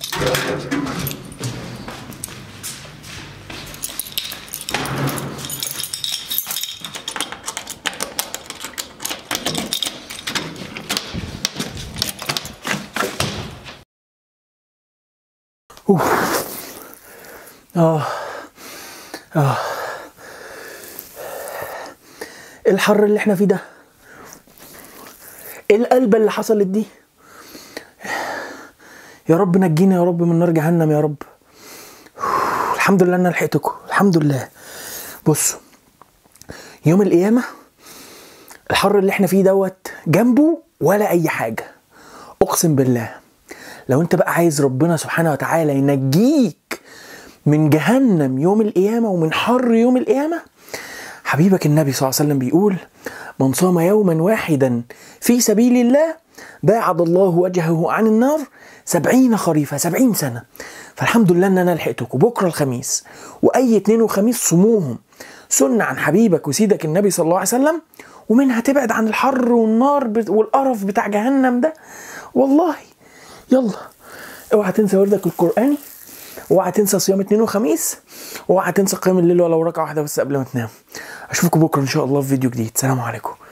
اه اه إيه الحر اللي احنا فيه ده ايه القلبة اللي حصلت دي يا رب نجينا يا رب من نار جهنم يا رب الحمد لله انا لحقتكم الحمد لله بصوا يوم القيامة الحر اللي احنا فيه دوت جنبه ولا اي حاجة اقسم بالله لو انت بقى عايز ربنا سبحانه وتعالى ينجيك من جهنم يوم القيامة ومن حر يوم القيامة حبيبك النبي صلى الله عليه وسلم بيقول من صام يوما واحدا في سبيل الله باعد الله وجهه عن النار سبعين خريفة سبعين سنة فالحمد لله ان انا لحقتكم بكرة الخميس واي اتنين وخميس صموهم سنة عن حبيبك وسيدك النبي صلى الله عليه وسلم ومنها تبعد عن الحر والنار بت- والقرف بتاع جهنم ده والله يلا اوعى تنسى وردك القرآني اوعى تنسى صيام اثنين وخميس اوعى تنسى قيام الليل ولو ركعة واحدة بس قبل ما تنام اشوفكم بكرة ان شاء الله في فيديو جديد سلام عليكم